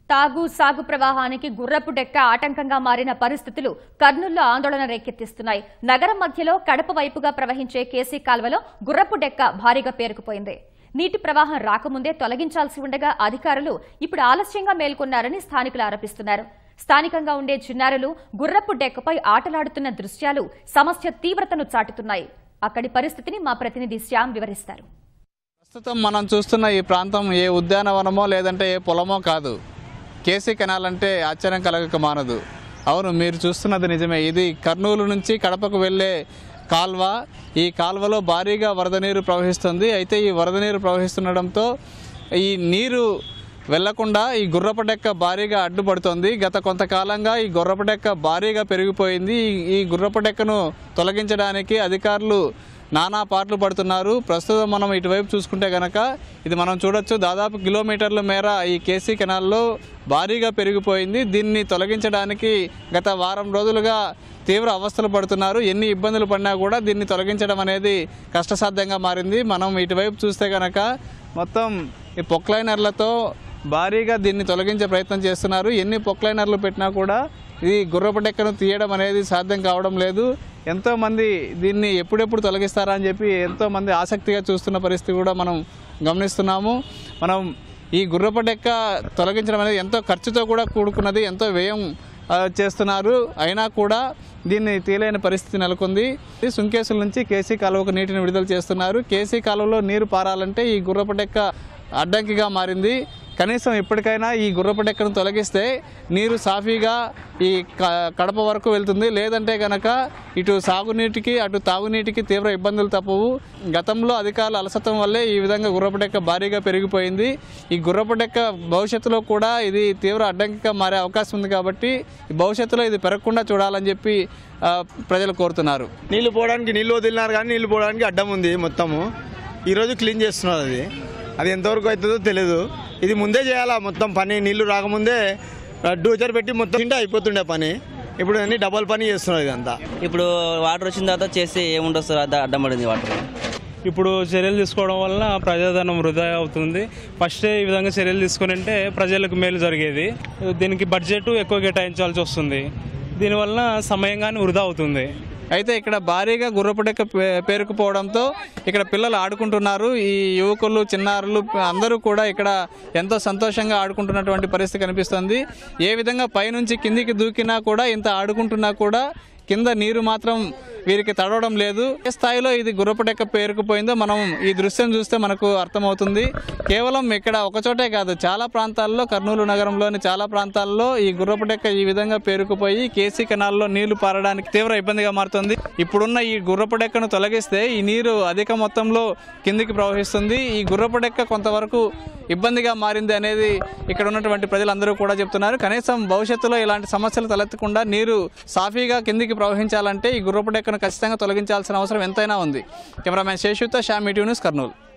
తాగు సాగు ప్రవాహానికి గుర్రపు డెక్క ఆటంకంగా మారిన పరిస్థితులు కర్నూల్లో ఆందోళన రేకెత్తిస్తున్నాయి నగరం మధ్యలో కడప వైపుగా ప్రవహించే కేసీ కాల్వలో గుర్రపు డెక్క భారీగా పేరుకుపోయింది నీటి ప్రవాహం రాకముందే తొలగించాల్సి ఉండగా అధికారులు ఇప్పుడు ఆలస్యంగా మేల్కొన్నారని స్థానికులు ఆరోపిస్తున్నారు స్థానికంగా ఉండే చిన్నారులు గుర్రపు డెక్కపై ఆటలాడుతున్న దృశ్యాలు సమస్య తీవ్రతను చాటుతున్నాయి అక్కడి పరిస్థితిని మా ప్రతినిధి శ్యామ్ వివరిస్తారు ప్రస్తుతం మనం చూస్తున్న ఈ ప్రాంతం ఏ ఉద్యానవనమో లేదంటే ఏ పొలమో కాదు కేసీ కెనాల్ అంటే ఆశ్చర్యం కలగక మానదు అవును మీరు చూస్తున్నది నిజమే ఇది కర్నూలు నుంచి కడపకు వెళ్ళే కాల్వ ఈ కాల్వలో భారీగా వరద నీరు ప్రవహిస్తుంది అయితే ఈ వరద నీరు ప్రవహిస్తుండడంతో ఈ నీరు వెళ్లకుండా ఈ గుర్రపడెక్క భారీగా అడ్డుపడుతోంది గత కొంతకాలంగా ఈ గుర్రపడెక్క భారీగా పెరిగిపోయింది ఈ- ఈ గుర్రపడెక్కను తొలగించడానికి అధికారులు నానా పాటలు పడుతున్నారు ప్రస్తుతం మనం ఇటువైపు చూసుకుంటే గనక ఇది మనం చూడొచ్చు దాదాపు కిలోమీటర్ల మేర ఈ కేసీ కెనాల్లో భారీగా పెరిగిపోయింది దీన్ని తొలగించడానికి గత వారం రోజులుగా తీవ్ర అవస్థలు పడుతున్నారు ఎన్ని ఇబ్బందులు పడినా కూడా దీన్ని తొలగించడం అనేది కష్టసాధ్యంగా మారింది మనం ఇటువైపు చూస్తే గనక మొత్తం ఈ పొక్లైనర్లతో భారీగా దీన్ని తొలగించే ప్రయత్నం చేస్తున్నారు ఎన్ని పొక్లైనర్లు పెట్టినా కూడా ఇది గుర్రపటెక్కను తీయడం అనేది సాధ్యం కావడం లేదు ఎంతో మంది దీన్ని ఎప్పుడెప్పుడు తొలగిస్తారా అని చెప్పి ఎంతో మంది ఆసక్తిగా చూస్తున్న పరిస్థితి కూడా మనం గమనిస్తున్నాము మనం ఈ గుర్రపటెక్క తొలగించడం అనేది ఎంతో ఖర్చుతో కూడా కూడుకున్నది ఎంతో వ్యయం ఆ, చేస్తున్నారు అయినా కూడా దీన్ని తీయలేని పరిస్థితి నెలకొంది ఈ సుంకేసుల నుంచి కేసీ కాలువకు నీటిని విడుదల చేస్తున్నారు కేసీ కాలువలో నీరు పారాలంటే ఈ గుర్రపటెక్క అడ్డంకిగా మారింది కనీసం ఇప్పటికైనా ఈ గుర్రపటెక్కను తొలగిస్తే నీరు సాఫీగా ఈ క- కడప వరకు వెళ్తుంది లేదంటే గనక ఇటు సాగునీటికి అటు తాగునీటికి తీవ్ర ఇబ్బందులు తప్పవు గతంలో అధికారుల అలసత్వం వల్లే ఈ విధంగా గుర్రపటెక్క భారీగా పెరిగిపోయింది ఈ గుర్రపటెక్క భవిష్యత్తులో కూడా ఇది తీవ్ర అడ్డంకిగా మారే అవకాశం ఉంది కాబట్టి ఈ భవిష్యత్తులో ఇది పెరగకుండా చూడాలని చెప్పి ఆ, ప్రజలు కోరుతున్నారు నీళ్లు పోవడానికి నీళ్లు వదిలినారు కానీ నీళ్లు పోవడానికి అడ్డం ఉంది మొత్తము ఈరోజు క్లీన్ చేస్తున్నారు అది అది ఎంతవరకు అవుతుందో తెలియదు ఇది ముందే చేయాలా మొత్తం పని నీళ్లు రాకముందే డూచర్ పెట్టి మొత్తం తింటే అయిపోతుండే పని ఇప్పుడు అన్ని డబల్ పని చేస్తున్నారు ఇదంతా ఇప్పుడు వాటర్ వచ్చిన తర్వాత చేస్తే ఏముంటుంది సార్ అడ్డ అడ్డం పడింది వాటర్ ఇప్పుడు చర్యలు తీసుకోవడం వలన ప్రజాధనం వృధా అవుతుంది ఫస్ట్ ఈ విధంగా చర్యలు తీసుకుని అంటే ప్రజలకు మేలు జరిగేది దీనికి బడ్జెట్ ఎక్కువ కేటాయించాల్సి వస్తుంది దీనివలన సమయం కానీ వృధా అవుతుంది అయితే ఇక్కడ భారీగా గుర్రపడెక్క పే- పేరుకుపోవడంతో ఇక్కడ పిల్లలు ఆడుకుంటున్నారు ఈ యువకులు చిన్నారులు అందరూ కూడా ఇక్కడ ఎంతో సంతోషంగా ఆడుకుంటున్నటువంటి పరిస్థితి కనిపిస్తుంది ఏ విధంగా పైనుంచి కిందికి దూకినా కూడా ఇంత ఆడుకుంటున్నా కూడా కింద నీరు మాత్రం వీరికి తడవడం లేదు ఏ స్థాయిలో ఇది గుర్రపడెక్క పేరుకుపోయిందో మనం ఈ దృశ్యం చూస్తే మనకు అర్థమవుతుంది కేవలం ఇక్కడ ఒకచోటే కాదు చాలా ప్రాంతాల్లో కర్నూలు నగరంలోని చాలా ప్రాంతాల్లో ఈ గుర్రపడెక్క ఈ విధంగా పేరుకుపోయి కేసీ కెనాల్లో నీళ్లు పారడానికి తీవ్ర ఇబ్బందిగా మారుతుంది ఇప్పుడున్న ఈ గుర్రపడెక్కను తొలగిస్తే ఈ నీరు అధిక మొత్తంలో కిందికి ప్రవహిస్తుంది ఈ గుర్రపడెక్క కొంతవరకు ఇబ్బందిగా మారింది అనేది ఇక్కడ ఉన్నటువంటి ప్రజలందరూ కూడా చెప్తున్నారు కనీసం భవిష్యత్తులో ఇలాంటి సమస్యలు తలెత్తకుండా నీరు సాఫీగా కిందికి ప్రవహించాలంటే ఈ గుర్రపడెక్కను ఖచ్చితంగా తొలగించాల్సిన అవసరం ఎంతైనా ఉంది కెమెరామెన్ శేషుతో షామీ న్యూస్ కర్నూలు